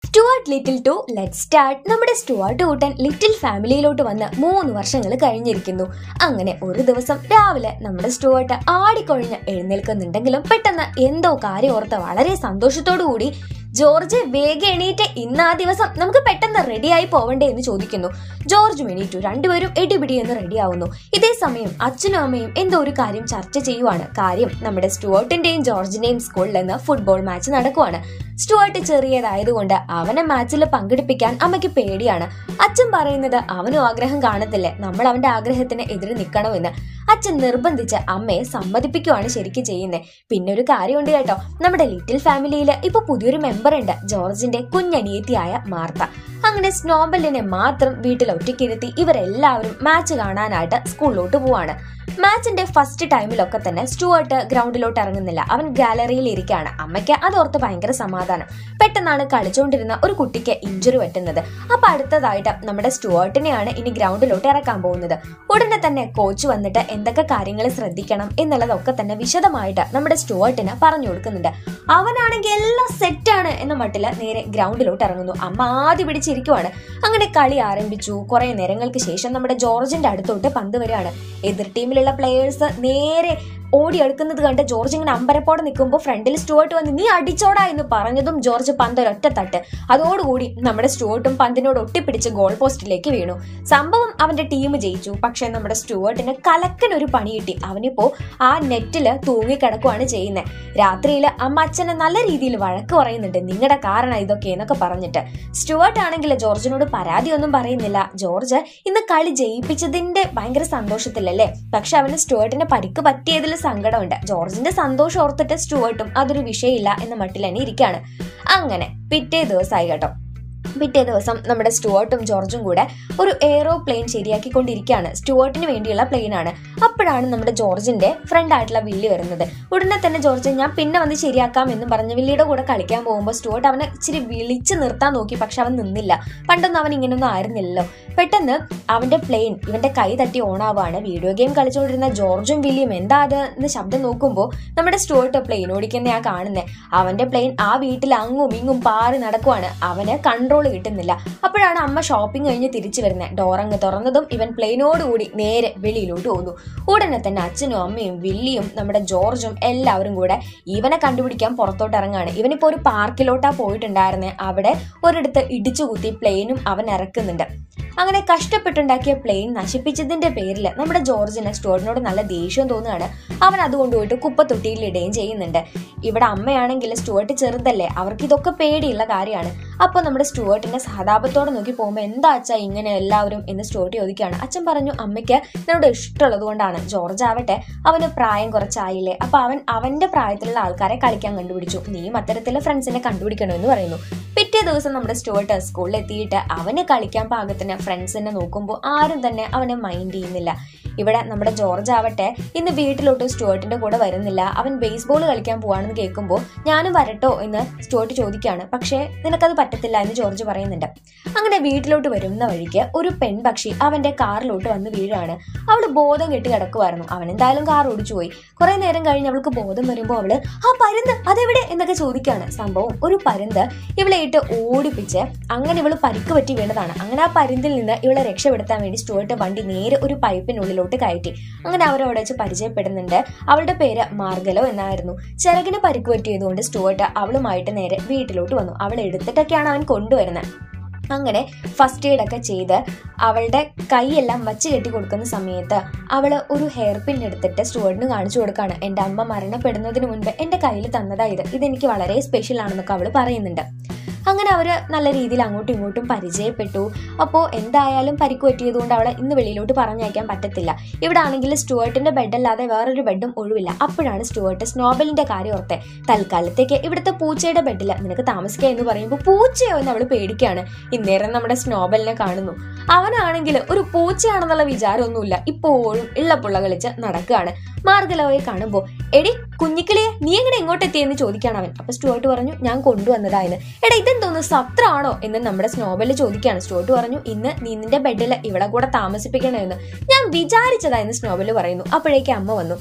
Stuart Little to let start നമ്മുടെ Stuart കൂട്ടൻ Little ഫാമിലിയിലോട്ട് വന്ന് മൂന്ന് വർഷങ്ങൾ കഴിഞ്ഞിരിക്കുന്നു അങ്ങനെ ഒരു ദിവസം രാവിലെ നമ്മുടെ സ്റ്റുവാർട്ട് ആടിക്കൊഴിഞ്ഞ് എഴുന്നേൽക്കുന്നുണ്ടെങ്കിലും പെട്ടെന്ന് എന്തോ കാര്യം ഓർത്ത് വളരെ സന്തോഷത്തോടു കൂടി ജോർജ് വേഗം എണീറ്റ് ഇന്ന് ആ ദിവസം നമുക്ക് പെട്ടെന്ന് റെഡിയായി പോവണ്ടേ എന്ന് ചോദിക്കുന്നു ജോർജും എണീറ്റു രണ്ടുപേരും എടിപിടി എന്ന് റെഡിയാവുന്നു ഇതേ സമയം അച്ഛനും അമ്മയും എന്തോ ഒരു കാര്യം ചർച്ച ചെയ്യുവാണ് കാര്യം നമ്മുടെ സ്റ്റുവർട്ടിന്റെയും ജോർജിന്റെയും സ്കൂളിൽ നിന്ന് ഫുട്ബോൾ മാച്ച് നടക്കുവാണ് സ്റ്റുവർട്ട് ചെറിയതായതുകൊണ്ട് അവനെ മാച്ചിൽ പങ്കെടുപ്പിക്കാൻ അമ്മയ്ക്ക് പേടിയാണ് അച്ഛൻ പറയുന്നത് അവനും ആഗ്രഹം കാണത്തില്ലേ നമ്മൾ അവന്റെ ആഗ്രഹത്തിന് എതിര് നിൽക്കണമെന്ന് അച്ഛൻ നിർബന്ധിച്ച് അമ്മയെ സമ്മതിപ്പിക്കുവാണ് ശരിക്കും ചെയ്യുന്നത് പിന്നെ ഒരു കാര്യമുണ്ട് കേട്ടോ നമ്മുടെ ലിറ്റിൽ ഫാമിലിയിൽ ഇപ്പൊ പുതിയൊരു മെമ്പർ ഉണ്ട് ജോർജിന്റെ കുഞ്ഞനിയത്തിയായ മാർത്ത അങ്ങനെ സ്നോബലിനെ മാത്രം വീട്ടിൽ ഒറ്റയ്ക്കിരുത്തി ഇവരെല്ലാവരും മാച്ച് കാണാനായിട്ട് സ്കൂളിലോട്ട് പോവാണ് മാച്ചിന്റെ ഫസ്റ്റ് ടൈമിലൊക്കെ തന്നെ സ്റ്റുവർട്ട് ഗ്രൗണ്ടിലോട്ട് ഇറങ്ങുന്നില്ല അവൻ ഗാലറിയിൽ ഇരിക്കുകയാണ് അമ്മയ്ക്ക് അതോർത്ത് ഭയങ്കര സമാധാനം പെട്ടെന്നാണ് കളിച്ചുകൊണ്ടിരുന്ന ഒരു കുട്ടിക്ക് ഇഞ്ചുറി പറ്റുന്നത് അപ്പൊ അടുത്തതായിട്ട് നമ്മുടെ സ്റ്റുവർട്ടിനെയാണ് ഇനി ഗ്രൗണ്ടിലോട്ട് ഇറക്കാൻ പോകുന്നത് ഉടനെ തന്നെ കോച്ച് വന്നിട്ട് എന്തൊക്കെ കാര്യങ്ങൾ ശ്രദ്ധിക്കണം എന്നുള്ളതൊക്കെ തന്നെ വിശദമായിട്ട് നമ്മുടെ സ്റ്റുവർട്ടിന് പറഞ്ഞു കൊടുക്കുന്നുണ്ട് അവനാണെങ്കിൽ എല്ലാം സെറ്റാണ് എന്ന മട്ടില് നേരെ ഗ്രൗണ്ടിലോട്ട് ഇറങ്ങുന്നു അമ്മ ആദ്യം പിടിച്ചിരിക്കുവാണ് അങ്ങനെ കളി ആരംഭിച്ചു കുറെ നേരങ്ങൾക്ക് ശേഷം നമ്മുടെ ജോർജിന്റെ അടുത്തോട്ട് പന്ത് വരികയാണ് എതിർ ടീമിലുള്ള പ്ലേയേഴ്സ് നേരെ ഓടി എടുക്കുന്നത് കണ്ട് ജോർജ് ഇങ്ങനെ അമ്പരപ്പോടെ നിൽക്കുമ്പോൾ ഫ്രണ്ടിൽ സ്റ്റുവർട്ട് വന്ന് നീ അടിച്ചോടാ എന്ന് പറഞ്ഞതും ജോർജ് പന്ത് ഒരൊറ്റ തട്ട് അതോടുകൂടി നമ്മുടെ സ്റ്റുവർട്ടും പന്തിനോട് ഒട്ടിപ്പിടിച്ച് ഗോൾ പോസ്റ്റിലേക്ക് വീണു സംഭവം അവന്റെ ടീം ജയിച്ചു പക്ഷെ നമ്മുടെ സ്റ്റുവർട്ടിന് കലക്കനൊരു പണി കിട്ടി അവനിപ്പോ ആ നെറ്റില് തൂങ്ങിക്കിടക്കുവാണ് ചെയ്യുന്നത് രാത്രിയിൽ അമ്മ അച്ഛനെ നല്ല രീതിയിൽ വഴക്ക് പറയുന്നുണ്ട് നിങ്ങളുടെ കാരണം ഇതൊക്കെ എന്നൊക്കെ പറഞ്ഞിട്ട് സ്റ്റുവർട്ട് ആണെങ്കിൽ ജോർജിനോട് പരാതിയൊന്നും പറയുന്നില്ല ജോർജ് ഇന്ന് കളി ജയിപ്പിച്ചതിന്റെ ഭയങ്കര സന്തോഷത്തിലല്ലേ പക്ഷെ അവന് സ്റ്റുവർട്ടിന് പരിക്ക് പറ്റിയതിൽ സങ്കടമുണ്ട് ജോർജിന്റെ സന്തോഷം ഓർത്തിട്ട് സ്റ്റുവർട്ടും അതൊരു വിഷയമില്ല എന്ന മട്ടിൽ തന്നെ ഇരിക്കുകയാണ് അങ്ങനെ പിറ്റേ ദിവസമായി കേട്ടോ പിറ്റേ ദിവസം നമ്മുടെ സ്റ്റുവർട്ടും ജോർജും കൂടെ ഒരു എയ്റോപ്ലെയിൻ ശരിയാക്കിക്കൊണ്ടിരിക്കുകയാണ് സ്റ്റുവർട്ടിന് വേണ്ടിയുള്ള പ്ലെയിൻ ആണ് അപ്പോഴാണ് നമ്മുടെ ജോർജിന്റെ ഫ്രണ്ട് ആയിട്ടുള്ള വില്ലി വരുന്നത് ഉടനെ തന്നെ ജോർജ് ഞാൻ പിന്നെ വന്ന് ശരിയാക്കാം എന്ന് പറഞ്ഞ് വില്ലിയുടെ കൂടെ കളിക്കാൻ പോകുമ്പോൾ സ്റ്റുവർട്ട് അവനെ ഇച്ചിരി വിളിച്ച് നിർത്താൻ നോക്കി പക്ഷെ അവൻ നിന്നില്ല പണ്ടൊന്നും അവൻ ഇങ്ങനെയൊന്നും ആയിരുന്നില്ലല്ലോ പെട്ടെന്ന് അവന്റെ പ്ലെയിൻ ഇവന്റെ കൈ തട്ടി ഓണാവാണ് വീഡിയോ ഗെയിം കളിച്ചുകൊണ്ടിരുന്ന ജോർജും വില്ലിയും എന്താ അത് എന്ന് ശബ്ദം നോക്കുമ്പോൾ നമ്മുടെ സ്റ്റുവർട്ട് പ്ലെയിൻ ഓടിക്കുന്നയാ കാണുന്നത് അവന്റെ പ്ലെയിൻ ആ വീട്ടിൽ അങ്ങും ഇങ്ങും പാറി നടക്കുവാണ് അവന് കൺട്രോൾ കിട്ടുന്നില്ല അപ്പോഴാണ് അമ്മ ഷോപ്പിംഗ് കഴിഞ്ഞ് തിരിച്ചു വരുന്നത് ഡോറങ്ങ് തുറന്നതും ഇവൻ പ്ലെയിനോടുകൂടി നേരെ വെളിയിലോട്ട് പോകുന്നു ഉടനെ തന്നെ അച്ഛനും അമ്മയും വില്ലിയും നമ്മുടെ ജോർജും എല്ലാവരും കൂടെ ഇവനെ കണ്ടുപിടിക്കാൻ പുറത്തോട്ട് ഇറങ്ങാണ് ഇവനിപ്പോ ഒരു പാർക്കിലോട്ടാ പോയിട്ടുണ്ടായിരുന്നേ അവിടെ ഒരിടത്ത് ഇടിച്ചു കുത്തി പ്ലെയിനും അവൻ ഇറക്കുന്നുണ്ട് അങ്ങനെ കഷ്ടപ്പെട്ടുണ്ടാക്കിയ പ്ലെയിൻ നശിപ്പിച്ചതിന്റെ പേരിൽ നമ്മുടെ ജോർജിന് സ്റ്റുവർട്ടിനോട് നല്ല ദേഷ്യം തോന്നുകയാണ് അവൻ അത് കൊണ്ടുപോയിട്ട് കുപ്പത്തൊട്ടിയിൽ ഇടുകയും ചെയ്യുന്നുണ്ട് ഇവിടെ അമ്മയാണെങ്കിൽ സ്റ്റുവർട്ട് ചെറുതല്ലേ അവർക്ക് ഇതൊക്കെ പേടിയുള്ള കാര്യമാണ് അപ്പോൾ നമ്മുടെ സ്റ്റുവർട്ടിനെ സഹതാപത്തോടെ നോക്കി പോകുമ്പോൾ എന്താ അച്ഛാ ഇങ്ങനെ എല്ലാവരും എന്ന് സ്റ്റുവർട്ട് ചോദിക്കുകയാണ് അച്ഛൻ പറഞ്ഞു അമ്മയ്ക്ക് എന്നോട് ഇഷ്ടമുള്ളത് കൊണ്ടാണ് ജോർജ് ആവട്ടെ അവന് പ്രായം കുറച്ചായില്ലേ അപ്പൊ അവൻ അവന്റെ പ്രായത്തിലുള്ള ആൾക്കാരെ കളിക്കാൻ കണ്ടുപിടിച്ചു നീയും അത്തരത്തിലുള്ള ഫ്രണ്ട്സിനെ കണ്ടുപിടിക്കണമെന്ന് പറയുന്നു പിറ്റേ ദിവസം നമ്മുടെ സ്റ്റുവർട്ട് സ്കൂളിൽ എത്തിയിട്ട് അവന് കളിക്കാൻ പാകത്തിന് ഫ്രണ്ട്സിനെ നോക്കുമ്പോൾ ആരും തന്നെ അവനെ മൈൻഡ് ചെയ്യുന്നില്ല ഇവിടെ നമ്മുടെ ജോർജ് ആവട്ടെ ഇന്ന് വീട്ടിലോട്ട് സ്റ്റുവർട്ടിന്റെ കൂടെ വരുന്നില്ല അവൻ ബേസ്ബോൾ കളിക്കാൻ പോവാണെന്ന് കേൾക്കുമ്പോൾ ഞാനും വരട്ടോ എന്ന് സ്റ്റുവർട്ട് ചോദിക്കുകയാണ് പക്ഷേ നിനക്കത് പറ്റത്തില്ല എന്ന് ജോർജ് പറയുന്നുണ്ട് അങ്ങനെ വീട്ടിലോട്ട് വരുന്ന വഴിക്ക് ഒരു പെൺപക്ഷി അവന്റെ കാറിലോട്ട് വന്ന് വീഴാണ് അവൾ ബോധം കെട്ടി കിടക്കുമായിരുന്നു അവൻ എന്തായാലും കാർ ഓടിച്ചു പോയി കുറെ നേരം കഴിഞ്ഞ് അവൾക്ക് ബോധം വരുമ്പോൾ അവള് ആ പരുന്ത് അതെവിടെ എന്നൊക്കെ ചോദിക്കുകയാണ് സംഭവം ഒരു പരുന്ത് ഇവളെ ഇട്ട് ഓടിപ്പിച്ച് അങ്ങനെ ഇവള് പരിക്ക് പറ്റി വീണതാണ് അങ്ങനെ ആ പരുന്തിൽ നിന്ന് ഇവളെ രക്ഷപ്പെടുത്താൻ വേണ്ടി സ്റ്റുവർട്ട് വണ്ടി നേരെ ഒരു പൈപ്പിനുള്ളിലോട്ട് കയറ്റി അങ്ങനെ അവരവിടെ വെച്ച് പരിചയപ്പെടുന്നുണ്ട് അവളുടെ പേര് മാർഗലോ എന്നായിരുന്നു ചിറകിന് പരിക്ക് പറ്റിയതുകൊണ്ട് സ്റ്റുവർട്ട് അവളുമായിട്ട് നേരെ വീട്ടിലോട്ട് വന്നു അവൾ എടുത്തിട്ടൊക്കെയാണ് അവൻ കൊണ്ടുവരുന്നത് അങ്ങനെ ഫസ്റ്റ് എയ്ഡ് ഒക്കെ ചെയ്ത് അവളുടെ കൈയെല്ലാം വച്ച് കെട്ടി കൊടുക്കുന്ന സമയത്ത് അവൾ ഒരു ഹെയർ പിൻ എടുത്തിട്ട് സ്റ്റുവർട്ടിന് കാണിച്ചു കൊടുക്കുകയാണ് എൻ്റെ അമ്മ മരണപ്പെടുന്നതിന് മുൻപ് എൻ്റെ കയ്യിൽ തന്നതാ ഇത് ഇതെനിക്ക് വളരെ സ്പെഷ്യൽ ആണെന്നൊക്കെ അവൾ പറയുന്നുണ്ട് അങ്ങനെ അവർ നല്ല രീതിയിൽ അങ്ങോട്ടും ഇങ്ങോട്ടും പരിചയപ്പെട്ടു അപ്പോൾ എന്തായാലും പരിക്ക് പറ്റിയതുകൊണ്ട് അവളെ ഇന്ന് വെളിയിലോട്ട് പറഞ്ഞയക്കാൻ പറ്റത്തില്ല ഇവിടെ ആണെങ്കിൽ സ്റ്റുവർട്ടിന്റെ ബെഡല്ലാതെ വേറൊരു ബെഡും ഒഴിവില്ല അപ്പോഴാണ് സ്റ്റുവർട്ട് സ്നോബലിന്റെ കാര്യം ഓർത്തെ തൽക്കാലത്തേക്ക് ഇവിടുത്തെ പൂച്ചയുടെ ബെഡിൽ നിനക്ക് താമസിക്കുക എന്ന് പറയുമ്പോൾ പൂച്ചയോ എന്ന് അവൾ പേടിക്കുകയാണ് ഇന്നേരം നമ്മുടെ സ്നോബലിനെ കാണുന്നു അവനാണെങ്കിൽ ഒരു പൂച്ചയാണെന്നുള്ള വിചാരമൊന്നുമില്ല ഇപ്പോഴും ഇള്ളപ്പുള്ള കളിച്ച് നടക്കുകയാണ് മാർഗലോയെ കാണുമ്പോൾ എടി കുഞ്ഞിക്കിളിയെ നീ എങ്ങനെ ഇങ്ങോട്ട് എത്തിയെന്ന് ചോദിക്കുകയാണ് അവൻ അപ്പൊ സ്റ്റുവർട്ട് പറഞ്ഞു ഞാൻ കൊണ്ടുവന്നതായെന്ന് എടാ ഇതെന്തോന്ന് സത്രമാണോ എന്ന് നമ്മുടെ സ്നോബല് ചോദിക്കുകയാണ് സ്റ്റുവർട്ട് പറഞ്ഞു ഇന്ന് നീ നിന്റെ ബെഡിൽ ഇവിടെ കൂടെ താമസിപ്പിക്കണമെന്ന് ഞാൻ വിചാരിച്ചതാ എന്ന് സ്നോബല് പറയുന്നു അപ്പോഴേക്ക് അമ്മ വന്നു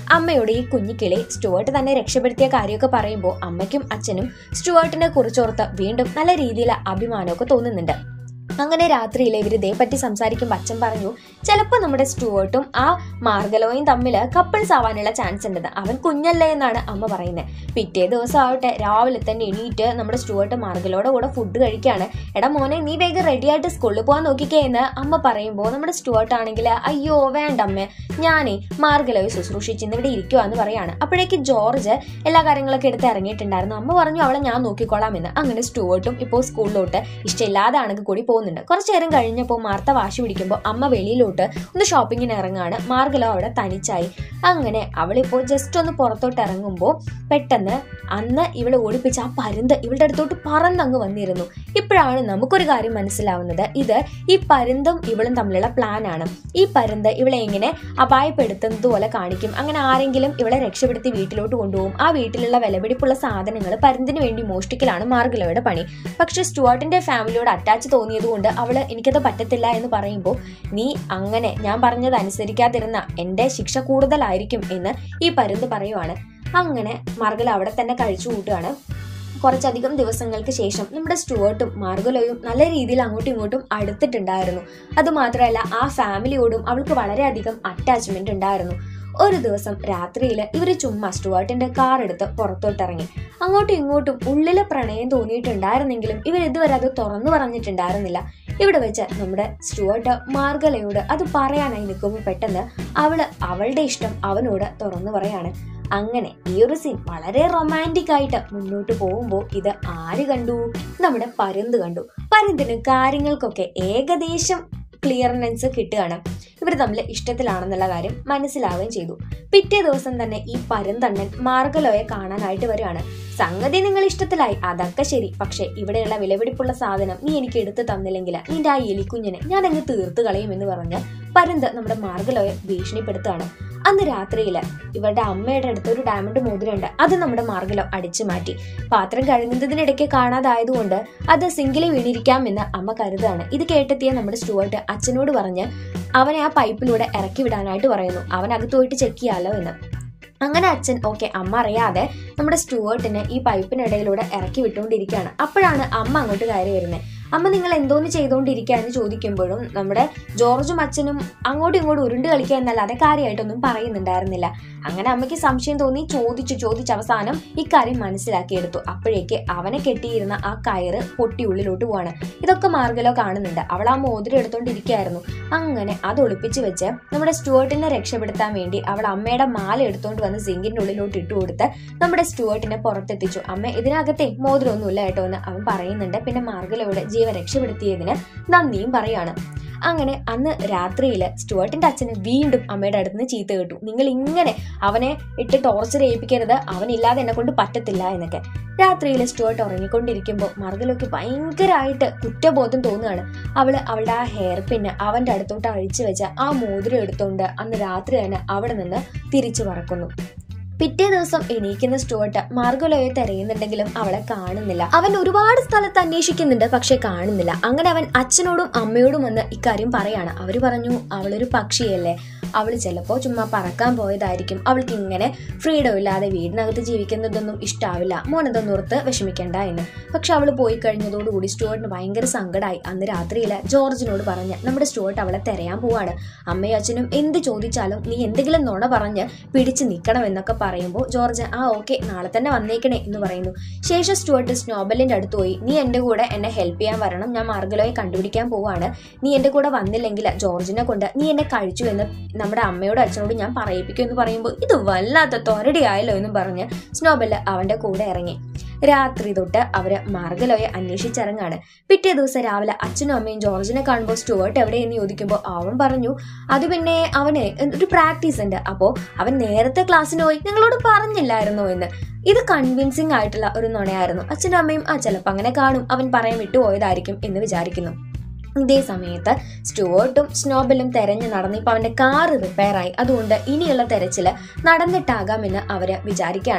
അമ്മയോട് ഈ കുഞ്ഞിക്കിളി സ്റ്റുവർട്ട് തന്നെ രക്ഷപ്പെടുത്തിയ കാര്യമൊക്കെ പറയുമ്പോൾ അമ്മയ്ക്കും അച്ഛനും സ്റ്റുവർട്ടിനെ കുറിച്ചോർത്ത് വീണ്ടും നല്ല രീതിയിൽ അഭിമാനമൊക്കെ തോന്നുന്നുണ്ട് അങ്ങനെ രാത്രിയിൽ ഇവർ ഇതേപ്പറ്റി സംസാരിക്കുമ്പോൾ അച്ഛൻ പറഞ്ഞു ചിലപ്പോൾ നമ്മുടെ സ്റ്റുവർട്ടും ആ മാർഗലോയും തമ്മിൽ കപ്പിൾസ് ആവാനുള്ള ചാൻസ് ഉണ്ടെന്ന് അവൻ കുഞ്ഞല്ലേ എന്നാണ് അമ്മ പറയുന്നത് പിറ്റേ ദിവസം ആവട്ടെ രാവിലെ തന്നെ എണീറ്റ് നമ്മുടെ സ്റ്റുവർട്ട് മാർഗലോടെ കൂടെ ഫുഡ് കഴിക്കുകയാണ് എടാ മോനെ നീ വേഗം റെഡി ആയിട്ട് സ്കൂളിൽ പോകാൻ നോക്കിക്കേ എന്ന് അമ്മ പറയുമ്പോൾ നമ്മുടെ സ്റ്റുവർട്ട് ആണെങ്കിൽ അയ്യോ വേണ്ട അമ്മേ ഞാനേ മാർഗലോയെ ശുശ്രൂഷിച്ച് ഇന്ന് ഇവിടെ ഇരിക്കുക എന്ന് പറയാണ് അപ്പോഴേക്ക് ജോർജ് എല്ലാ കാര്യങ്ങളൊക്കെ എടുത്ത് ഇറങ്ങിയിട്ടുണ്ടായിരുന്നു അമ്മ പറഞ്ഞു അവളെ ഞാൻ നോക്കിക്കോളാം എന്ന് അങ്ങനെ സ്റ്റുവർട്ടും ഇപ്പോൾ സ്കൂളിലോട്ട് ഇഷ്ടമില്ലാതെ ആണെങ്കിൽ കൂടി പോകുന്നുണ്ട് കുറച്ചു നേരം കഴിഞ്ഞപ്പോൾ മാർത്ത വാശി പിടിക്കുമ്പോൾ അമ്മ വെളിയിലോട്ട് ഒന്ന് ഷോപ്പിങ്ങിന് ഇറങ്ങാണ് മാർഗലോ അവിടെ തനിച്ചായി അങ്ങനെ അവളിപ്പോൾ ജസ്റ്റ് ഒന്ന് പുറത്തോട്ട് ഇറങ്ങുമ്പോൾ പെട്ടെന്ന് അന്ന് ഇവളെ ഓടിപ്പിച്ച ആ പരുന്ത് ഇവളുടെ അടുത്തോട്ട് പറന്നങ്ങ് വന്നിരുന്നു ഇപ്പോഴാണ് നമുക്കൊരു കാര്യം മനസ്സിലാവുന്നത് ഇത് ഈ പരുന്തും ഇവളും തമ്മിലുള്ള പ്ലാൻ ആണ് ഈ പരുന്ത് ഇവളെ ഇങ്ങനെ അപായപ്പെടുത്തുന്നത് പോലെ കാണിക്കും അങ്ങനെ ആരെങ്കിലും ഇവളെ രക്ഷപ്പെടുത്തി വീട്ടിലോട്ട് കൊണ്ടുപോകും ആ വീട്ടിലുള്ള വിലപിടിപ്പുള്ള സാധനങ്ങൾ പരുന്തിന് വേണ്ടി മോഷ്ടിക്കലാണ് മാർഗലയുടെ പണി പക്ഷെ സ്റ്റുവാർട്ടിന്റെ ഫാമിലിയോട് അറ്റാച്ച് തോന്നിയത് കൊണ്ട് അവള് എനിക്കത് പറ്റത്തില്ല എന്ന് പറയുമ്പോൾ നീ അങ്ങനെ ഞാൻ പറഞ്ഞത് അനുസരിക്കാതിരുന്ന എന്റെ ശിക്ഷ കൂടുതലായിരിക്കും എന്ന് ഈ പരുന്ത് പറയുവാണ് അങ്ങനെ മാർഗല അവിടെ തന്നെ കഴിച്ചു കൂട്ടുകയാണ് കുറച്ചധികം ദിവസങ്ങൾക്ക് ശേഷം നമ്മുടെ സ്റ്റുവർട്ടും മാർഗലോയും നല്ല രീതിയിൽ അങ്ങോട്ടും ഇങ്ങോട്ടും അടുത്തിട്ടുണ്ടായിരുന്നു അതുമാത്രമല്ല ആ ഫാമിലിയോടും അവൾക്ക് വളരെയധികം അറ്റാച്ച്മെന്റ് ഉണ്ടായിരുന്നു ഒരു ദിവസം രാത്രിയിൽ ഇവർ ചുമ്മാ സ്റ്റുവാർട്ടിന്റെ കാർ എടുത്ത് പുറത്തോട്ടിറങ്ങി അങ്ങോട്ടും ഇങ്ങോട്ടും ഉള്ളിലെ പ്രണയം തോന്നിയിട്ടുണ്ടായിരുന്നെങ്കിലും ഇവർ ഇതുവരെ അത് തുറന്നു പറഞ്ഞിട്ടുണ്ടായിരുന്നില്ല ഇവിടെ വെച്ച് നമ്മുടെ സ്റ്റുവർട്ട് മാർഗലയോട് അത് പറയാനായി നിൽക്കുമ്പോൾ പെട്ടെന്ന് അവള് അവളുടെ ഇഷ്ടം അവനോട് തുറന്നു പറയാണ് അങ്ങനെ ഈ ഒരു സീൻ വളരെ റൊമാൻറ്റിക് ആയിട്ട് മുന്നോട്ട് പോകുമ്പോൾ ഇത് ആര് കണ്ടു നമ്മുടെ പരുന്ത് കണ്ടു പരുന്തിന് കാര്യങ്ങൾക്കൊക്കെ ഏകദേശം ക്ലിയർനെസ് കിട്ടുകയാണ് ഇവർ തമ്മിൽ ഇഷ്ടത്തിലാണെന്നുള്ള കാര്യം മനസ്സിലാവുകയും ചെയ്തു പിറ്റേ ദിവസം തന്നെ ഈ പരുന്തണ്ണൻ മാർഗലോയെ കാണാനായിട്ട് വരികയാണ് സംഗതി നിങ്ങൾ ഇഷ്ടത്തിലായി അതൊക്കെ ശരി പക്ഷെ ഇവിടെയുള്ള വിലപിടിപ്പുള്ള സാധനം നീ എനിക്ക് എടുത്തു തന്നില്ലെങ്കിൽ നിന്റെ ആ എലിക്കുഞ്ഞിനെ ഞാൻ അങ്ങ് തീർത്ത് കളയും എന്ന് പറഞ്ഞ് പരുന്ത് നമ്മുടെ മാർഗലോയെ ഭീഷണിപ്പെടുത്തുകയാണ് അന്ന് രാത്രിയിൽ ഇവരുടെ അമ്മയുടെ അടുത്ത് ഒരു ഡയമണ്ട് മോതിരമുണ്ട് അത് നമ്മുടെ മാർഗലോ അടിച്ചു മാറ്റി പാത്രം കഴുകുന്നതിനിടയ്ക്ക് കാണാതായതുകൊണ്ട് അത് സിങ്കില് വീണിരിക്കാമെന്ന് അമ്മ കരുതാണ് ഇത് കേട്ടെത്തിയ നമ്മുടെ സ്റ്റുവർട്ട് അച്ഛനോട് പറഞ്ഞ് അവനെ ആ പൈപ്പിലൂടെ ഇറക്കി വിടാനായിട്ട് പറയുന്നു അവൻ അകത്ത് പോയിട്ട് ചെക്ക് ചെയ്യാലോ എന്ന് അങ്ങനെ അച്ഛൻ ഓക്കെ അമ്മ അറിയാതെ നമ്മുടെ സ്റ്റുവേർട്ടിനെ ഈ പൈപ്പിനിടയിലൂടെ ഇറക്കി വിട്ടുകൊണ്ടിരിക്കുകയാണ് അപ്പോഴാണ് അമ്മ അങ്ങോട്ട് കയറി വരുന്നത് അമ്മ നിങ്ങൾ എന്തോന്ന് ചെയ്തുകൊണ്ടിരിക്കുക എന്ന് ചോദിക്കുമ്പോഴും നമ്മുടെ ജോർജും അച്ഛനും അങ്ങോട്ടും ഇങ്ങോട്ടും ഉരുണ്ട് കളിക്കുക എന്നല്ലാതെ കാര്യമായിട്ടൊന്നും പറയുന്നുണ്ടായിരുന്നില്ല അങ്ങനെ അമ്മയ്ക്ക് സംശയം തോന്നി ചോദിച്ചു ചോദിച്ച് അവസാനം ഇക്കാര്യം മനസ്സിലാക്കിയെടുത്തു അപ്പോഴേക്ക് അവനെ കെട്ടിയിരുന്ന ആ കയറ് പൊട്ടി ഉള്ളിലോട്ട് പോവാണ് ഇതൊക്കെ മാർഗലോ കാണുന്നുണ്ട് അവൾ ആ മോതിരം എടുത്തോണ്ടിരിക്കുകയായിരുന്നു അങ്ങനെ അത് ഒളിപ്പിച്ച് വെച്ച് നമ്മുടെ സ്റ്റുവർട്ടിനെ രക്ഷപ്പെടുത്താൻ വേണ്ടി അവൾ അമ്മയുടെ മാല എടുത്തോണ്ട് വന്ന് സിങ്കിന്റെ ഉള്ളിലോട്ട് ഇട്ടു കൊടുത്ത് നമ്മുടെ സ്റ്റുവർട്ടിനെ പുറത്തെത്തിച്ചു അമ്മ ഇതിനകത്തെ മോതിരമൊന്നുമില്ല കേട്ടോ എന്ന് അവൻ പറയുന്നുണ്ട് പിന്നെ മാർഗലയുടെ ജീവൻ രക്ഷപ്പെടുത്തിയതിന് നന്ദിയും പറയാണ് അങ്ങനെ അന്ന് രാത്രിയിൽ സ്റ്റുവർട്ടിന്റെ അച്ഛന് വീണ്ടും അമ്മയുടെ അടുത്ത് നിന്ന് ചീത്ത കേട്ടു നിങ്ങൾ ഇങ്ങനെ അവനെ ഇട്ട് ടോർച്ചർ ചെയ്യിപ്പിക്കരുത് അവനില്ലാതെ എന്നെ കൊണ്ട് പറ്റത്തില്ല എന്നൊക്കെ രാത്രിയിൽ സ്റ്റുവർട്ട് ഉറങ്ങിക്കൊണ്ടിരിക്കുമ്പോൾ മറുകലൊക്കെ ഭയങ്കരമായിട്ട് കുറ്റബോധം തോന്നുകയാണ് അവള് അവളുടെ ആ ഹെയർ പിന്നെ അവന്റെ അടുത്തോട്ട് അഴിച്ചു വെച്ച ആ മോതിരം എടുത്തോണ്ട് അന്ന് രാത്രി തന്നെ അവിടെ നിന്ന് തിരിച്ചു പറക്കുന്നു പിറ്റേ ദിവസം എണീക്കുന്ന സ്റ്റുവർട്ട് മാർഗലോയെ തെരയുന്നുണ്ടെങ്കിലും അവളെ കാണുന്നില്ല അവൻ ഒരുപാട് സ്ഥലത്ത് അന്വേഷിക്കുന്നുണ്ട് പക്ഷെ കാണുന്നില്ല അങ്ങനെ അവൻ അച്ഛനോടും അമ്മയോടും വന്ന് ഇക്കാര്യം പറയാണ് അവര് പറഞ്ഞു അവളൊരു പക്ഷിയല്ലേ അവൾ ചിലപ്പോൾ ചുമ്മാ പറക്കാൻ പോയതായിരിക്കും അവൾക്ക് ഇങ്ങനെ ഫ്രീഡം ഇല്ലാതെ വീടിനകത്ത് ജീവിക്കുന്നതൊന്നും ഇഷ്ടാവില്ല മോനതൊന്നോർത്ത് വിഷമിക്കണ്ട എന്ന് പക്ഷെ അവൾ പോയി കഴിഞ്ഞതോടുകൂടി സ്റ്റുവർട്ടിന് ഭയങ്കര സങ്കടമായി അന്ന് രാത്രിയിൽ ജോർജിനോട് പറഞ്ഞ് നമ്മുടെ സ്റ്റുവർട്ട് അവളെ തെരയാൻ പോവാണ് അമ്മയും അച്ഛനും എന്ത് ചോദിച്ചാലും നീ എന്തെങ്കിലും നുണ പറഞ്ഞ് പിടിച്ചു നിൽക്കണം എന്നൊക്കെ പറയുമ്പോൾ ജോർജ് ആ ഓക്കെ നാളെ തന്നെ വന്നേക്കണേ എന്ന് പറയുന്നു ശേഷം സ്റ്റുവർട്ട് സ്നോബലിന്റെ അടുത്ത് പോയി നീ എൻ്റെ കൂടെ എന്നെ ഹെൽപ്പ് ചെയ്യാൻ വരണം ഞാൻ മാർഗലോയെ കണ്ടുപിടിക്കാൻ പോവാണ് നീ എൻ്റെ കൂടെ വന്നില്ലെങ്കിൽ ജോർജിനെ കൊണ്ട് നീ എന്നെ കഴിച്ചു എന്ന് നമ്മുടെ അമ്മയോടും അച്ഛനോടും ഞാൻ പറയിപ്പിക്കും എന്ന് പറയുമ്പോൾ ഇത് വല്ലാത്ത തൊരടിയായല്ലോ എന്നും പറഞ്ഞ് സ്നോബല് അവന്റെ കൂടെ ഇറങ്ങി രാത്രി തൊട്ട് അവര് മാർഗലോയെ അന്വേഷിച്ചിറങ്ങാണ് പിറ്റേ ദിവസം രാവിലെ അച്ഛനും അമ്മയും ജോർജിനെ കാണുമ്പോൾ സ്റ്റുവർട്ട് എവിടെയെന്ന് ചോദിക്കുമ്പോൾ അവൻ പറഞ്ഞു അത് പിന്നെ അവന് ഒരു പ്രാക്ടീസ് ഉണ്ട് അപ്പോൾ അവൻ നേരത്തെ ക്ലാസ്സിന് പോയി നിങ്ങളോട് പറഞ്ഞില്ലായിരുന്നോ എന്ന് ഇത് കൺവിൻസിങ് ആയിട്ടുള്ള ഒരു നുണയായിരുന്നു അച്ഛനും അമ്മയും ആ ചിലപ്പോൾ അങ്ങനെ കാണും അവൻ പറയാൻ വിട്ടുപോയതായിരിക്കും എന്ന് വിചാരിക്കുന്നു ഇതേ സമയത്ത് സ്റ്റുവർട്ടും സ്നോബലും തെരഞ്ഞു നടന്ന് ഇപ്പൊ അവന്റെ കാറ് റിപ്പയർ ആയി അതുകൊണ്ട് ഇനിയുള്ള തെരച്ചില് നടന്നിട്ടാകാമെന്ന് അവര് വിചാരിക്കുകയാണ്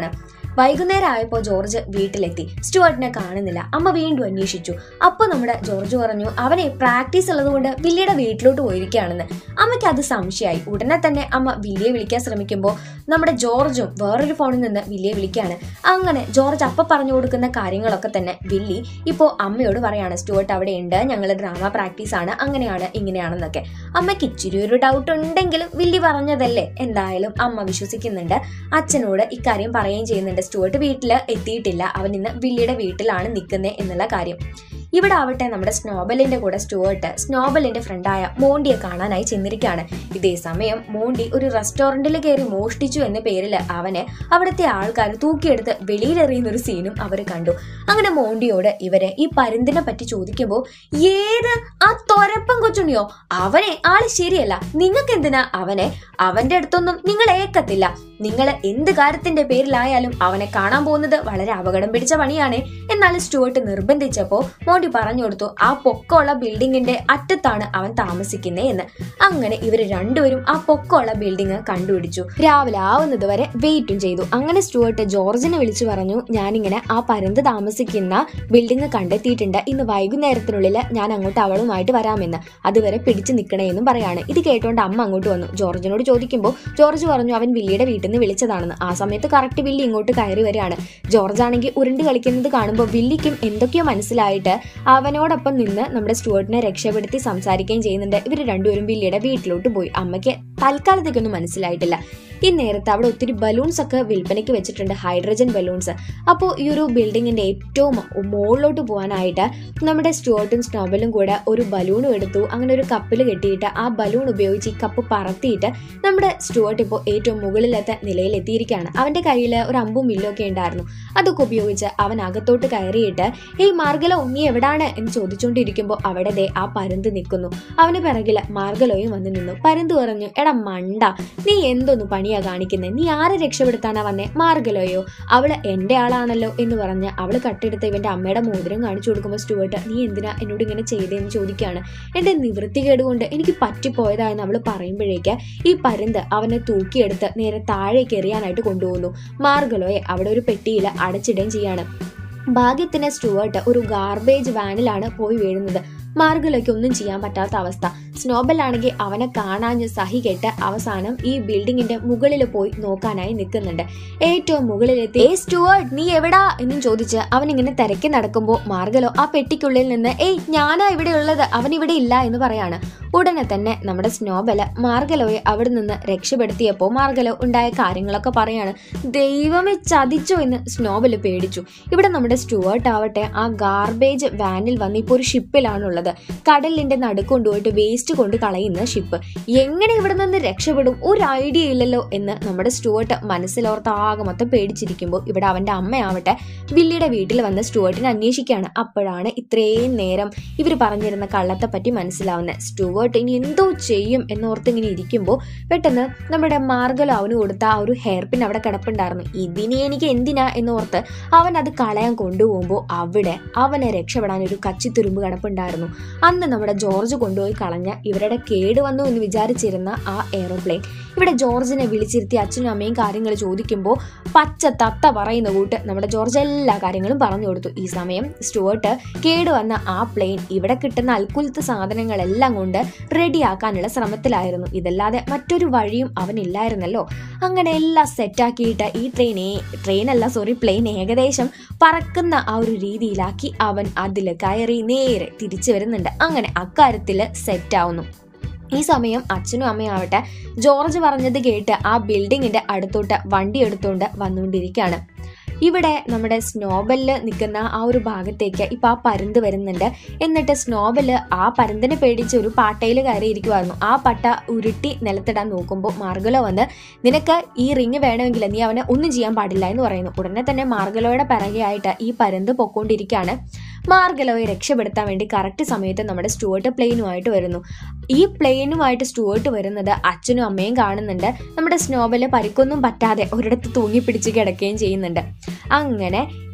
വൈകുന്നേരം ആയപ്പോൾ ജോർജ് വീട്ടിലെത്തി സ്റ്റുവർട്ടിനെ കാണുന്നില്ല അമ്മ വീണ്ടും അന്വേഷിച്ചു അപ്പോൾ നമ്മുടെ ജോർജ് പറഞ്ഞു അവനെ പ്രാക്ടീസ് ഉള്ളതുകൊണ്ട് വില്ലിയുടെ വീട്ടിലോട്ട് പോയിരിക്കുകയാണെന്ന് അമ്മയ്ക്ക് അത് സംശയമായി ഉടനെ തന്നെ അമ്മ വില്ലിയെ വിളിക്കാൻ ശ്രമിക്കുമ്പോൾ നമ്മുടെ ജോർജും വേറൊരു ഫോണിൽ നിന്ന് വില്ലിയെ വിളിക്കുകയാണ് അങ്ങനെ ജോർജ് അപ്പ പറഞ്ഞു കൊടുക്കുന്ന കാര്യങ്ങളൊക്കെ തന്നെ വില്ലി ഇപ്പോൾ അമ്മയോട് പറയാണ് സ്റ്റുവർട്ട് അവിടെ ഉണ്ട് ഞങ്ങൾ ഡ്രാമ പ്രാക്ടീസ് ആണ് അങ്ങനെയാണ് ഇങ്ങനെയാണെന്നൊക്കെ അമ്മയ്ക്ക് ഇച്ചിരി ഒരു ഡൗട്ട് ഉണ്ടെങ്കിലും വില്ലി പറഞ്ഞതല്ലേ എന്തായാലും അമ്മ വിശ്വസിക്കുന്നുണ്ട് അച്ഛനോട് ഇക്കാര്യം പറയുകയും ചെയ്യുന്നുണ്ട് സ്റ്റുവർട്ട് വീട്ടിൽ എത്തിയിട്ടില്ല അവൻ ഇന്ന് വില്ലിയുടെ വീട്ടിലാണ് നിൽക്കുന്നത് എന്നുള്ള കാര്യം ഇവിടെ ആവട്ടെ നമ്മുടെ സ്നോബലിന്റെ കൂടെ സ്റ്റുവർട്ട് സ്നോബലിന്റെ ഫ്രണ്ടായ മോണ്ടിയെ കാണാനായി ചെന്നിരിക്കുകയാണ് ഇതേ സമയം മോണ്ടി ഒരു റെസ്റ്റോറന്റിൽ കയറി മോഷ്ടിച്ചു എന്ന പേരിൽ അവനെ അവിടുത്തെ ആൾക്കാർ തൂക്കിയെടുത്ത് വെളിയിലെറിയുന്ന ഒരു സീനും അവർ കണ്ടു അങ്ങനെ മോണ്ടിയോട് ഇവരെ ഈ പരുന്തിനെ പറ്റി ചോദിക്കുമ്പോൾ ഏത് ആ തൊരപ്പൻ കൊച്ചുണ്ണിയോ അവനെ ആള് ശരിയല്ല നിങ്ങൾക്ക് എന്തിനാ അവനെ അവന്റെ അടുത്തൊന്നും നിങ്ങൾ ഏക്കത്തില്ല നിങ്ങൾ എന്ത് കാര്യത്തിന്റെ പേരിലായാലും അവനെ കാണാൻ പോകുന്നത് വളരെ അപകടം പിടിച്ച പണിയാണ് എന്നാൽ സ്റ്റുവർട്ട് നിർബന്ധിച്ചപ്പോ മോണ്ടി പറഞ്ഞു കൊടുത്തു ആ പൊക്കമുള്ള ബിൽഡിങ്ങിന്റെ അറ്റത്താണ് അവൻ താമസിക്കുന്നേ എന്ന് അങ്ങനെ ഇവർ രണ്ടുപേരും ആ പൊക്കമുള്ള ബിൽഡിംഗ് കണ്ടുപിടിച്ചു രാവിലെ ആവുന്നത് വരെ വെയിറ്റും ചെയ്തു അങ്ങനെ സ്റ്റുവർട്ട് ജോർജിനെ വിളിച്ചു പറഞ്ഞു ഞാനിങ്ങനെ ആ പരന്ത് താമസിക്കുന്ന ബിൽഡിംഗ് കണ്ടെത്തിയിട്ടുണ്ട് ഇന്ന് വൈകുന്നേരത്തിനുള്ളിൽ ഞാൻ അങ്ങോട്ട് അവളുമായിട്ട് വരാമെന്ന് അതുവരെ പിടിച്ചു നിൽക്കണേ എന്നും പറയാണ് ഇത് കേട്ടോണ്ട് അമ്മ അങ്ങോട്ട് വന്നു ജോർജിനോട് ചോദിക്കുമ്പോൾ ജോർജ് പറഞ്ഞു അവൻ വില്ലിയുടെ വീട്ടിൽ നിന്ന് വിളിച്ചതാണെന്ന് ആ സമയത്ത് കറക്റ്റ് വില്ലി ഇങ്ങോട്ട് കയറി വരികയാണ് ജോർജ് ആണെങ്കിൽ ഉരുണ്ട് കളിക്കുന്നത് കാണുമ്പോൾ വില്ലിക്കും എന്തൊക്കെയോ മനസ്സിലായിട്ട് അവനോടൊപ്പം നിന്ന് നമ്മുടെ സ്റ്റുവർട്ടിനെ രക്ഷപ്പെടുത്തി സംസാരിക്കുകയും ചെയ്യുന്നുണ്ട് ഇവർ രണ്ടുപേരും വില്ലിയുടെ വീട്ടിലോട്ട് പോയി അമ്മയ്ക്ക് തൽക്കാലത്തേക്കൊന്നും മനസ്സിലായിട്ടില്ല ഈ നേരത്ത് അവിടെ ഒത്തിരി ബലൂൺസ് ഒക്കെ വിൽപ്പനയ്ക്ക് വെച്ചിട്ടുണ്ട് ഹൈഡ്രജൻ ബലൂൺസ് അപ്പോൾ ഈ ഒരു ബിൽഡിങ്ങിന്റെ ഏറ്റവും മുകളിലോട്ട് പോകാനായിട്ട് നമ്മുടെ സ്റ്റുവർട്ടും സ്നോബലും കൂടെ ഒരു ബലൂണും എടുത്തു അങ്ങനെ ഒരു കപ്പിൽ കെട്ടിയിട്ട് ആ ബലൂൺ ഉപയോഗിച്ച് ഈ കപ്പ് പറത്തിയിട്ട് നമ്മുടെ സ്റ്റുവർട്ട് ഇപ്പോൾ ഏറ്റവും മുകളിലത്തെ നിലയിൽ എത്തിയിരിക്കുകയാണ് അവന്റെ കയ്യിൽ ഒരു അമ്പും വില്ലും ഒക്കെ ഉണ്ടായിരുന്നു അതൊക്കെ ഉപയോഗിച്ച് അവൻ അകത്തോട്ട് കയറിയിട്ട് ഏയ് മാർഗലോ നീ എവിടാണ് എന്ന് ചോദിച്ചുകൊണ്ടിരിക്കുമ്പോൾ അവിടെ ദേ ആ പരുന്ത് നിൽക്കുന്നു അവന് പിറകില് മാർഗലോയും വന്ന് നിന്നു പരുന്ത് പറഞ്ഞു എടാ മണ്ട നീ എന്തോന്നു പണിയാ കാണിക്കുന്നത് നീ ആരെ രക്ഷപ്പെടുത്താനാ വന്നേ മാർഗലോയോ അവള് എന്റെ ആളാണല്ലോ എന്ന് പറഞ്ഞ് അവള് കട്ടെടുത്ത് ഇവന്റെ അമ്മയുടെ മോതിരം കാണിച്ചു കൊടുക്കുമ്പോൾ സ്റ്റുവർട്ട് നീ എന്തിനാ എന്നോട് ഇങ്ങനെ ചെയ്തതെന്ന് ചോദിക്കുകയാണ് എന്റെ നിവൃത്തികേട് കൊണ്ട് എനിക്ക് പറ്റിപ്പോയതാ എന്ന് അവള് പറയുമ്പോഴേക്ക് ഈ പരുന്ത് അവനെ തൂക്കിയെടുത്ത് നേരെ താഴേക്ക് എറിയാനായിട്ട് കൊണ്ടുപോകുന്നു മാർഗലോയെ അവിടെ ഒരു പെട്ടിയിൽ അടച്ചിടുകയും ചെയ്യാണ് ഭാഗ്യത്തിന് സ്റ്റുവർട്ട് ഒരു ഗാർബേജ് വാനിലാണ് പോയി വീഴുന്നത് മാർഗലയ്ക്ക് ഒന്നും ചെയ്യാൻ പറ്റാത്ത അവസ്ഥ സ്നോബലാണെങ്കിൽ അവനെ കാണാഞ്ഞ് സഹി കെട്ട് അവസാനം ഈ ബിൽഡിങ്ങിന്റെ മുകളിൽ പോയി നോക്കാനായി നിൽക്കുന്നുണ്ട് ഏറ്റവും മുകളിലെത്തി ഏ സ്റ്റുവർട്ട് നീ എവിടാ എന്നും ചോദിച്ച് അവൻ ഇങ്ങനെ തിരക്കി നടക്കുമ്പോൾ മാർഗലോ ആ പെട്ടിക്കുള്ളിൽ നിന്ന് ഏയ് ഞാനാ ഇവിടെ ഉള്ളത് അവൻ ഇവിടെ ഇല്ല എന്ന് പറയാണ് ഉടനെ തന്നെ നമ്മുടെ സ്നോബല് മാർഗലോയെ അവിടെ നിന്ന് രക്ഷപ്പെടുത്തിയപ്പോൾ മാർഗലോ ഉണ്ടായ കാര്യങ്ങളൊക്കെ പറയാണ് ദൈവമേ ചതിച്ചോ എന്ന് സ്നോബല് പേടിച്ചു ഇവിടെ നമ്മുടെ സ്റ്റുവർട്ട് ആവട്ടെ ആ ഗാർബേജ് വാനിൽ വന്ന് ഇപ്പോൾ ഒരു ഷിപ്പിലാണുള്ളത് കടലിന്റെ നടുക്ക് കൊണ്ടുപോയിട്ട് വേസ്റ്റ് കൊണ്ട് കളയുന്ന ഷിപ്പ് എങ്ങനെ ഇവിടെ നിന്ന് രക്ഷപ്പെടും ഒരു ഐഡിയ ഇല്ലല്ലോ എന്ന് നമ്മുടെ സ്റ്റുവർട്ട് മനസ്സിലോർത്ത് ആകെ മൊത്തം പേടിച്ചിരിക്കുമ്പോൾ ഇവിടെ അവന്റെ അമ്മയാവട്ടെ വില്ലിയുടെ വീട്ടിൽ വന്ന് സ്റ്റുവർട്ടിനെ അന്വേഷിക്കുകയാണ് അപ്പോഴാണ് ഇത്രയും നേരം ഇവർ പറഞ്ഞിരുന്ന കള്ളത്തെ പറ്റി മനസ്സിലാവുന്നത് സ്റ്റുവർട്ട് ഇനി എന്തോ ചെയ്യും എന്നോർത്ത് ഇങ്ങനെ ഇരിക്കുമ്പോൾ പെട്ടെന്ന് നമ്മുടെ മാർഗലോ അവന് കൊടുത്ത ആ ഒരു ഹെയർ പിൻ അവിടെ കിടപ്പുണ്ടായിരുന്നു ഇതിനി എനിക്ക് എന്തിനാ എന്നോർത്ത് അവൻ അത് കളയാൻ കൊണ്ടുപോകുമ്പോൾ അവിടെ അവനെ രക്ഷപ്പെടാൻ ഒരു കച്ചിത്തുരുമ്പ് കിടപ്പുണ്ടായിരുന്നു അന്ന് നമ്മുടെ ജോർജ് കൊണ്ടുപോയി കളഞ്ഞ ഇവരുടെ കേട് വന്നു എന്ന് വിചാരിച്ചിരുന്ന ആ എയറോപ്ലെയിൻ ഇവിടെ ജോർജിനെ വിളിച്ചിരുത്തി അച്ഛനും അമ്മയും കാര്യങ്ങൾ ചോദിക്കുമ്പോൾ പച്ച തത്ത പറയുന്ന കൂട്ട് നമ്മുടെ ജോർജ് എല്ലാ കാര്യങ്ങളും പറഞ്ഞു കൊടുത്തു ഈ സമയം സ്റ്റുവർട്ട് കേടുവന്ന ആ പ്ലെയിൻ ഇവിടെ കിട്ടുന്ന അൽക്കുലത്ത് സാധനങ്ങളെല്ലാം കൊണ്ട് റെഡിയാക്കാനുള്ള ശ്രമത്തിലായിരുന്നു ഇതല്ലാതെ മറ്റൊരു വഴിയും അവനില്ലായിരുന്നല്ലോ അങ്ങനെ എല്ലാം സെറ്റാക്കിയിട്ട് ഈ ട്രെയിനെ ട്രെയിനല്ല സോറി പ്ലെയിൻ ഏകദേശം പറക്കുന്ന ആ ഒരു രീതിയിലാക്കി അവൻ അതിൽ കയറി നേരെ തിരിച്ചു വരുന്നുണ്ട് അങ്ങനെ അക്കാര്യത്തിൽ സെറ്റാവുന്നു ഈ സമയം അച്ഛനും അമ്മയും ആവട്ടെ ജോർജ് പറഞ്ഞത് കേട്ട് ആ ബിൽഡിങ്ങിന്റെ അടുത്തോട്ട് വണ്ടി എടുത്തുകൊണ്ട് വന്നുകൊണ്ടിരിക്കുകയാണ് ഇവിടെ നമ്മുടെ സ്നോബലില് നിൽക്കുന്ന ആ ഒരു ഭാഗത്തേക്ക് ഇപ്പൊ ആ പരുന്ത് വരുന്നുണ്ട് എന്നിട്ട് സ്നോബല് ആ പരുന്തിനെ പേടിച്ച് ഒരു പാട്ടയിൽ കയറിയിരിക്കുമായിരുന്നു ആ പട്ട ഉരുട്ടി നിലത്തിടാൻ നോക്കുമ്പോൾ മാർഗലോ വന്ന് നിനക്ക് ഈ റിങ് വേണമെങ്കിൽ നീ അവനെ ഒന്നും ചെയ്യാൻ പാടില്ല എന്ന് പറയുന്നു ഉടനെ തന്നെ മാർഗലോയുടെ പിറകെയായിട്ട് ഈ പരുന്ത് പൊക്കോണ്ടിരിക്കുകയാണ് മാർഗലോയെ രക്ഷപ്പെടുത്താൻ വേണ്ടി കറക്റ്റ് സമയത്ത് നമ്മുടെ സ്റ്റുവർട്ട് പ്ലെയിനുമായിട്ട് വരുന്നു ഈ പ്ലെയിനുമായിട്ട് സ്റ്റുവർട്ട് വരുന്നത് അച്ഛനും അമ്മയും കാണുന്നുണ്ട് നമ്മുടെ സ്നോബല് പരിക്കൊന്നും പറ്റാതെ ഒരിടത്ത് തൂങ്ങിപ്പിടിച്ച് കിടക്കുകയും ചെയ്യുന്നുണ്ട് അങ്ങനെ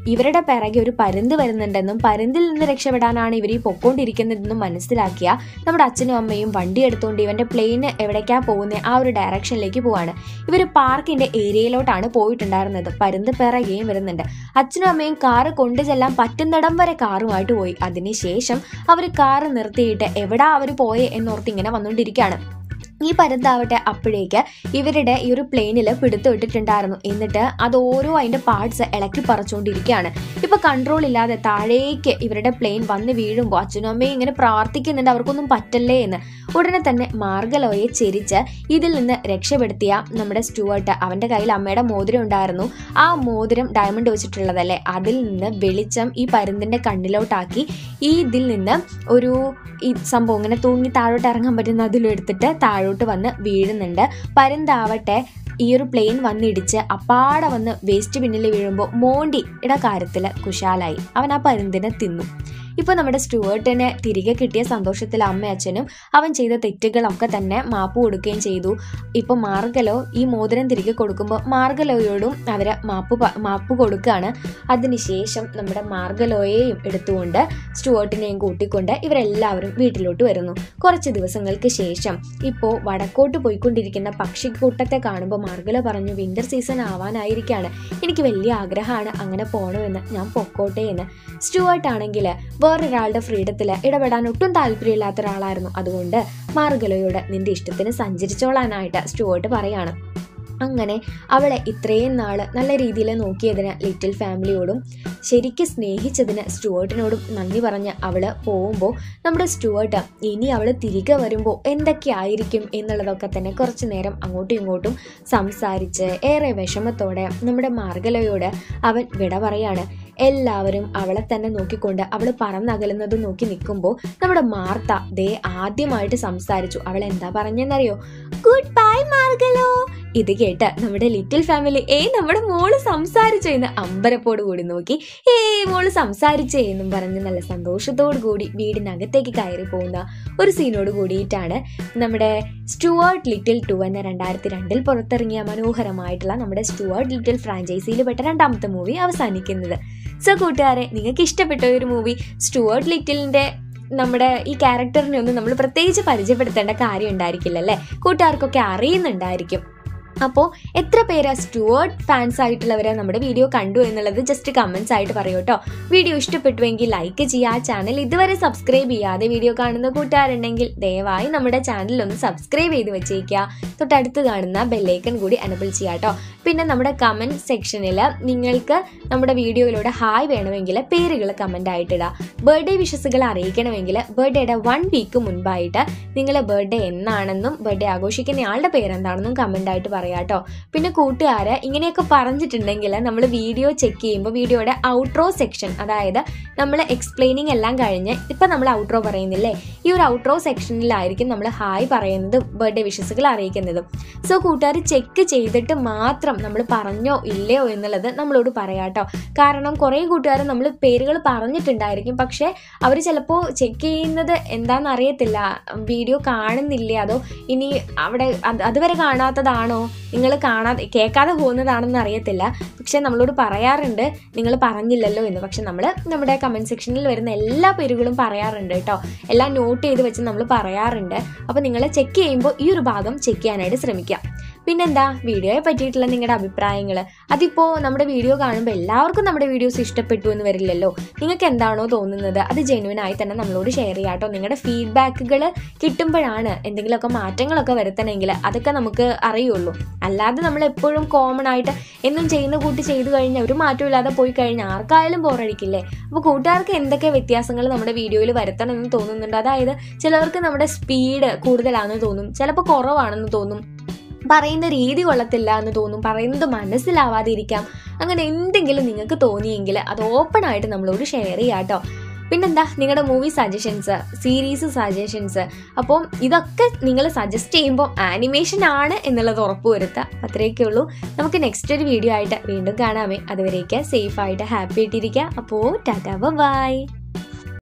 ഇവരുടെ പിറകെ ഒരു പരുന്ത് വരുന്നുണ്ടെന്നും പരുന്തിൽ നിന്ന് രക്ഷപ്പെടാനാണ് ഇവർ ഈ പൊക്കോണ്ടിരിക്കുന്നതെന്നും മനസ്സിലാക്കിയ നമ്മുടെ അച്ഛനും അമ്മയും വണ്ടി എടുത്തുകൊണ്ട് ഇവന്റെ പ്ലെയിന് എവിടേക്കാ പോകുന്നത് ആ ഒരു ഡയറക്ഷനിലേക്ക് പോവാണ് ഇവർ പാർക്കിന്റെ ഏരിയയിലോട്ടാണ് പോയിട്ടുണ്ടായിരുന്നത് പരുന്ത് പിറകെയും വരുന്നുണ്ട് അച്ഛനും അമ്മയും കാറ് കൊണ്ടുചെല്ലാൻ പറ്റുന്നിടം വരെ കാറുമായിട്ട് പോയി അതിനുശേഷം അവർ കാറ് നിർത്തിയിട്ട് എവിടാ അവർ പോയെ എന്നോർത്ത് ഇങ്ങനെ വന്നുകൊണ്ടിരിക്കുകയാണ് ഈ പരുന്താവട്ടെ അപ്പോഴേക്ക് ഇവരുടെ ഈ ഒരു പ്ലെയിനിൽ പിടുത്തമിട്ടിട്ടുണ്ടായിരുന്നു എന്നിട്ട് അത് ഓരോ അതിന്റെ പാർട്സ് ഇളക്കി പറിച്ചുകൊണ്ടിരിക്കുകയാണ് ഇപ്പൊ കൺട്രോൾ ഇല്ലാതെ താഴേക്ക് ഇവരുടെ പ്ലെയിൻ വന്ന് വീഴുമ്പോൾ അച്ഛനും അമ്മയും ഇങ്ങനെ പ്രാർത്ഥിക്കുന്നുണ്ട് അവർക്കൊന്നും പറ്റല്ലേ എന്ന് ഉടനെ തന്നെ മാർഗലോയെ ചെരിച്ച് ഇതിൽ നിന്ന് രക്ഷപ്പെടുത്തിയ നമ്മുടെ സ്റ്റുവർട്ട് അവന്റെ കയ്യിൽ അമ്മയുടെ മോതിരം ഉണ്ടായിരുന്നു ആ മോതിരം ഡയമണ്ട് വെച്ചിട്ടുള്ളതല്ലേ അതിൽ നിന്ന് വെളിച്ചം ഈ പരുന്തിന്റെ കണ്ണിലോട്ടാക്കി ഈ ഇതിൽ നിന്ന് ഒരു ഈ സംഭവം ഇങ്ങനെ തൂങ്ങി താഴോട്ട് ഇറങ്ങാൻ പറ്റുന്ന അതിലും എടുത്തിട്ട് താഴോട്ട് വന്ന് വീഴുന്നുണ്ട് പരുന്താവട്ടെ ഈ ഒരു പ്ലെയിൻ വന്നിടിച്ച് അപ്പാടെ വന്ന് വേസ്റ്റ് ബിന്നിൽ വീഴുമ്പോൾ മോണ്ടിയുടെ കാര്യത്തിൽ കുശാലായി അവൻ ആ പരുന്തിനെ തിന്നു ഇപ്പോൾ നമ്മുടെ സ്റ്റുവേർട്ടിനെ തിരികെ കിട്ടിയ സന്തോഷത്തിൽ അമ്മ അച്ഛനും അവൻ ചെയ്ത തെറ്റുകളൊക്കെ തന്നെ മാപ്പ് കൊടുക്കുകയും ചെയ്തു ഇപ്പോൾ മാർഗലോ ഈ മോതിരം തിരികെ കൊടുക്കുമ്പോൾ മാർഗലോയോടും അവരെ മാപ്പ് പ- മാപ്പ് കൊടുക്കുകയാണ് അതിനുശേഷം നമ്മുടെ മാർഗലോയെയും എടുത്തുകൊണ്ട് സ്റ്റുവേർട്ടിനെയും കൂട്ടിക്കൊണ്ട് ഇവരെല്ലാവരും വീട്ടിലോട്ട് വരുന്നു കുറച്ച് ദിവസങ്ങൾക്ക് ശേഷം ഇപ്പോൾ വടക്കോട്ട് പോയിക്കൊണ്ടിരിക്കുന്ന പക്ഷിക്കൂട്ടത്തെ കാണുമ്പോൾ മാർഗല പറഞ്ഞു വിന്റർ സീസൺ ആവാനായിരിക്കാണ് എനിക്ക് വലിയ ആഗ്രഹമാണ് അങ്ങനെ പോകണമെന്ന് ഞാൻ പൊക്കോട്ടെ എന്ന് സ്റ്റുവർട്ട് ആണെങ്കിൽ വേറൊരാളുടെ ഫ്രീഡത്തിൽ ഇടപെടാൻ ഒട്ടും താല്പര്യമില്ലാത്ത ഒരാളായിരുന്നു അതുകൊണ്ട് മാർഗലയോട് നിന്റെ ഇഷ്ടത്തിന് സഞ്ചരിച്ചോളാനായിട്ട് സ്റ്റുവർട്ട് പറയാണ് അങ്ങനെ അവളെ ഇത്രയും നാൾ നല്ല രീതിയിൽ നോക്കിയതിന് ലിറ്റിൽ ഫാമിലിയോടും ശരിക്ക് സ്നേഹിച്ചതിന് സ്റ്റുവേർട്ടിനോടും നന്ദി പറഞ്ഞ് അവള് പോകുമ്പോൾ നമ്മുടെ സ്റ്റുവേർട്ട് ഇനി അവൾ തിരികെ വരുമ്പോൾ എന്തൊക്കെയായിരിക്കും എന്നുള്ളതൊക്കെ തന്നെ കുറച്ച് നേരം അങ്ങോട്ടും ഇങ്ങോട്ടും സംസാരിച്ച് ഏറെ വിഷമത്തോടെ നമ്മുടെ മാർഗലയോട് അവൻ വിട പറയാണ് എല്ലാവരും അവളെ തന്നെ നോക്കിക്കൊണ്ട് അവൾ പറന്നകലുന്നത് നോക്കി നിൽക്കുമ്പോൾ നമ്മുടെ മാർത്ത ദേ ആദ്യമായിട്ട് സംസാരിച്ചു അവൾ എന്താ പറഞ്ഞെന്നറിയോ ഗുഡ് ബൈ മാർഗലോ ഇത് കേട്ട് നമ്മുടെ ലിറ്റിൽ ഫാമിലി ഏയ് നമ്മുടെ മോള് സംസാരിച്ചു എന്ന് അമ്പരപ്പോട് കൂടി നോക്കി ഏയ് മോള് സംസാരിച്ചേ എന്നും പറഞ്ഞ് നല്ല സന്തോഷത്തോടു കൂടി വീടിനകത്തേക്ക് കയറി പോകുന്ന ഒരു സീനോട് കൂടിയിട്ടാണ് നമ്മുടെ സ്റ്റുവേർട്ട് ലിറ്റിൽ ടു എന്ന രണ്ടായിരത്തി രണ്ടിൽ പുറത്തിറങ്ങിയ മനോഹരമായിട്ടുള്ള നമ്മുടെ സ്റ്റുവേർട്ട് ലിറ്റിൽ ഫ്രാഞ്ചൈസിയിൽ പെട്ട രണ്ടാമത്തെ മൂവി അവസാനിക്കുന്നത് സോ കൂട്ടുകാരെ നിങ്ങൾക്ക് ഇഷ്ടപ്പെട്ട ഒരു മൂവി സ്റ്റുവേർട്ട് ലിറ്റിലിന്റെ നമ്മുടെ ഈ ക്യാരക്ടറിനെ ഒന്നും നമ്മൾ പ്രത്യേകിച്ച് പരിചയപ്പെടുത്തേണ്ട കാര്യം ഉണ്ടായിരിക്കില്ല അല്ലേ കൂട്ടുകാർക്കൊക്കെ അറിയുന്നുണ്ടായിരിക്കും അപ്പോൾ എത്ര പേര് സ്റ്റുവേർട്ട് ഫാൻസ് ആയിട്ടുള്ളവരെ നമ്മുടെ വീഡിയോ കണ്ടു എന്നുള്ളത് ജസ്റ്റ് കമൻസ് ആയിട്ട് പറയൂ കേട്ടോ വീഡിയോ ഇഷ്ടപ്പെട്ടുവെങ്കിൽ ലൈക്ക് ചെയ്യുക ആ ചാനൽ ഇതുവരെ സബ്സ്ക്രൈബ് ചെയ്യാതെ വീഡിയോ കാണുന്ന കൂട്ടുകാരുണ്ടെങ്കിൽ ദയവായി നമ്മുടെ ചാനൽ ഒന്ന് സബ്സ്ക്രൈബ് ചെയ്ത് വെച്ചേക്കുക തൊട്ടടുത്ത് കാണുന്ന ബെല്ലൈക്കൺ കൂടി അനബിൾ ചെയ്യുക കേട്ടോ പിന്നെ നമ്മുടെ കമൻറ്റ് സെക്ഷനിൽ നിങ്ങൾക്ക് നമ്മുടെ വീഡിയോയിലൂടെ ഹായ് വേണമെങ്കിൽ പേരുകൾ കമൻ്റ് ആയിട്ടിടുക ബർത്ത്ഡേ വിഷസുകൾ അറിയിക്കണമെങ്കിൽ ബർത്ത്ഡേയുടെ വൺ വീക്ക് മുൻപായിട്ട് നിങ്ങളെ ബർത്ത്ഡേ എന്നാണെന്നും ബർത്ത്ഡേ ആഘോഷിക്കുന്ന ആളുടെ പേരെന്താണെന്നും കമൻ്റ് ആയിട്ട് പറയാം കേട്ടോ പിന്നെ കൂട്ടുകാരെ ഇങ്ങനെയൊക്കെ പറഞ്ഞിട്ടുണ്ടെങ്കിൽ നമ്മൾ വീഡിയോ ചെക്ക് ചെയ്യുമ്പോൾ വീഡിയോയുടെ ഔട്ട്രോ സെക്ഷൻ അതായത് നമ്മൾ എക്സ്പ്ലെയിനിങ് എല്ലാം കഴിഞ്ഞ് ഇപ്പം നമ്മൾ ഔട്ട്രോ പറയുന്നില്ലേ ഈ ഒരു ഔട്ട്രോ സെക്ഷനിലായിരിക്കും നമ്മൾ ഹായ് പറയുന്നതും ബർത്ത്ഡേ വിഷസുകൾ അറിയിക്കുന്നതും സോ കൂട്ടുകാർ ചെക്ക് ചെയ്തിട്ട് മാത്രം നമ്മൾ പറഞ്ഞോ ഇല്ലയോ എന്നുള്ളത് നമ്മളോട് പറയാട്ടോ കാരണം കുറേ കൂട്ടുകാർ നമ്മൾ പേരുകൾ പറഞ്ഞിട്ടുണ്ടായിരിക്കും പക്ഷേ അവർ ചിലപ്പോൾ ചെക്ക് ചെയ്യുന്നത് എന്താണെന്ന് അറിയത്തില്ല വീഡിയോ കാണുന്നില്ല അതോ ഇനി അവിടെ അത് അതുവരെ കാണാത്തതാണോ നിങ്ങൾ കാണാതെ കേൾക്കാതെ പോകുന്നതാണെന്ന് അറിയത്തില്ല പക്ഷെ നമ്മളോട് പറയാറുണ്ട് നിങ്ങൾ പറഞ്ഞില്ലല്ലോ എന്ന് പക്ഷെ നമ്മൾ നമ്മുടെ കമൻറ്റ് സെക്ഷനിൽ വരുന്ന എല്ലാ പേരുകളും പറയാറുണ്ട് കേട്ടോ എല്ലാം നോട്ട് ചെയ്ത് വെച്ച് നമ്മൾ പറയാറുണ്ട് അപ്പോൾ നിങ്ങൾ ചെക്ക് ചെയ്യുമ്പോൾ ഈ ഒരു ഭാഗം ചെക്ക് ചെയ്യാനായിട്ട് ശ്രമിക്കുക പിന്നെന്താ വീഡിയോയെ പറ്റിയിട്ടുള്ള നിങ്ങളുടെ അഭിപ്രായങ്ങൾ അതിപ്പോൾ നമ്മുടെ വീഡിയോ കാണുമ്പോൾ എല്ലാവർക്കും നമ്മുടെ വീഡിയോസ് ഇഷ്ടപ്പെട്ടു എന്ന് വരില്ലല്ലോ നിങ്ങൾക്ക് എന്താണോ തോന്നുന്നത് അത് ജെന്യൂൻ ആയി തന്നെ നമ്മളോട് ഷെയർ ചെയ്യാം കേട്ടോ നിങ്ങളുടെ ഫീഡ്ബാക്കുകൾ കിട്ടുമ്പോഴാണ് എന്തെങ്കിലുമൊക്കെ മാറ്റങ്ങളൊക്കെ വരുത്തണമെങ്കിൽ അതൊക്കെ നമുക്ക് അറിയുള്ളൂ അല്ലാതെ നമ്മൾ എപ്പോഴും കോമൺ ആയിട്ട് എന്നും ചെയ്യുന്ന കൂട്ടി ചെയ്തു കഴിഞ്ഞാൽ ഒരു മാറ്റവും ഇല്ലാതെ പോയി കഴിഞ്ഞാൽ ആർക്കായാലും ബോറടിക്കില്ലേ അപ്പോൾ കൂട്ടുകാർക്ക് എന്തൊക്കെ വ്യത്യാസങ്ങൾ നമ്മുടെ വീഡിയോയിൽ വരുത്തണം എന്ന് തോന്നുന്നുണ്ട് അതായത് ചിലവർക്ക് നമ്മുടെ സ്പീഡ് കൂടുതലാണെന്ന് തോന്നും ചിലപ്പോൾ കുറവാണെന്ന് തോന്നും പറയുന്ന രീതി കൊള്ളത്തില്ല എന്ന് തോന്നും പറയുന്നത് മനസ്സിലാവാതെ ഇരിക്കാം അങ്ങനെ എന്തെങ്കിലും നിങ്ങൾക്ക് തോന്നിയെങ്കിൽ അത് ഓപ്പൺ ആയിട്ട് നമ്മളോട് ഷെയർ ചെയ്യാം കേട്ടോ പിന്നെന്താ നിങ്ങളുടെ മൂവി സജഷൻസ് സീരീസ് സജഷൻസ് അപ്പം ഇതൊക്കെ നിങ്ങൾ സജസ്റ്റ് ചെയ്യുമ്പോൾ ആനിമേഷൻ ആണ് എന്നുള്ളത് ഉറപ്പുവരുത്തുക അത്രയൊക്കെ ഉള്ളൂ നമുക്ക് നെക്സ്റ്റ് ഒരു വീഡിയോ ആയിട്ട് വീണ്ടും കാണാമേ അതുവരേക്ക് സേഫ് ആയിട്ട് ഹാപ്പി ആയിട്ടിരിക്കുക അപ്പോൾ ടാറ്റ ബൈ